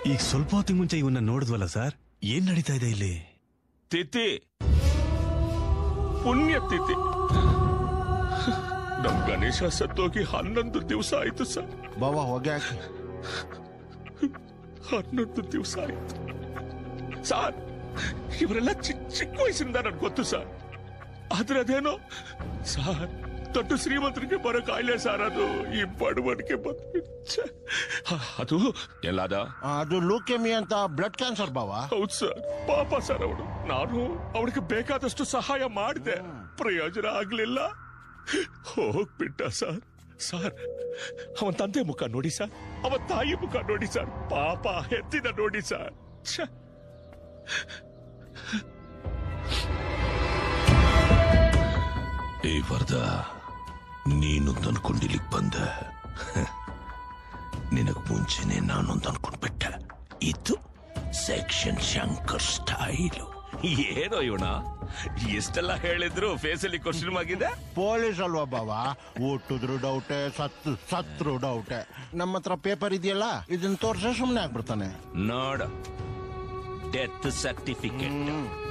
ಈಗ ಸ್ವಲ್ಪ ಹೊತ್ತಿಗೆ ಮುಂಚೆ ಇವನ್ನ ನೋಡಿದ್ವಲ್ಲ ಸರ್ ಏನ್ ನಡೀತಾ ಇದೆ ಇಲ್ಲಿ ತಿಥಿ ಪುಣ್ಯ ತಿಥಿ ನಮ್ ಗಣೇಶ ಸತ್ತೋಗಿ ಹನ್ನೊಂದು ದಿವಸ ಆಯ್ತು ಸರ್ ಬಾವ ಹೊಗೆ ಹಾಕಿ ಹನ್ನೊಂದು ದಿವಸ ಆಯ್ತು ಸರ್ ಇವರೆಲ್ಲ ಚಿಕ್ಕ ಚಿಕ್ಕ ವಯಸ್ಸಿಂದ ನನ್ಗೆ ಗೊತ್ತು ಸರ್ ಆದ್ರೆ ಅದೇನೋ ಸರ್ ದೊಡ್ಡ ಶ್ರೀಮಂತರಿಗೆ ಬರೋ ಕಾಯಿಲೆ ಸರ್ ಅದು ಈ ಬಡವನಿಗೆ ಬಂದ್ಬಿಟ್ಟು ಅದು ಎಲ್ಲಾದ ಅದು ಲೂಕೆಮಿ ಅಂತ ಬ್ಲಡ್ ಕ್ಯಾನ್ಸರ್ ಬಾವ ಹೌದು ಸರ್ ಪಾಪ ಸರ್ ಅವನು ನಾನು ಅವನಿಗೆ ಬೇಕಾದಷ್ಟು ಸಹಾಯ ಮಾಡಿದೆ ಪ್ರಯೋಜನ ಆಗ್ಲಿಲ್ಲ ಹೋಗ್ಬಿಟ್ಟ ಸರ್ ಸರ್ ಅವನ ತಂದೆ ಮುಖ ನೋಡಿ ಸರ್ ಅವನ ತಾಯಿ ಮುಖ ನೋಡಿ ಸರ್ ಪಾಪ ಹೆತ್ತಿನ ನೋಡಿ ಸರ್ ಛೆ. ಏ ವರದ ನೀನು ಅನ್ಕೊಂಡಿಲ್ಲಿಗೆ ಬಂದೆ ನಿನಗ್ ಮುಂಚೆನೆ ನಾನೊಂದು ಅನ್ಕೊಂಡ್ಬಿಟ್ಟೆ ಇದು ಸೆಕ್ಷನ್ ಶಂಕರ್ ಸ್ಟೈಲು ಏನೋ ಇವನ ಎಷ್ಟೆಲ್ಲ ಹೇಳಿದ್ರು ಫೇಸಲ್ಲಿ ಕ್ವಶನ್ ಆಗಿದೆ ಪೊಲೀಸ್ ಅಲ್ವಾ ಬಾವ ಹುಟ್ಟಿದ್ರು ಡೌಟೆ ಸತ್ತು ಸತ್ರು ಡೌಟೆ ನಮ್ಮ ಹತ್ರ ಪೇಪರ್ ಇದೆಯಲ್ಲ ಇದನ್ನ ತೋರ್ಸ ಸುಮ್ನೆ ಆಗ್ಬಿಡ್ತಾನೆ ನೋಡ ಡೆತ್ ಸರ್ಟಿಫಿಕೇಟ್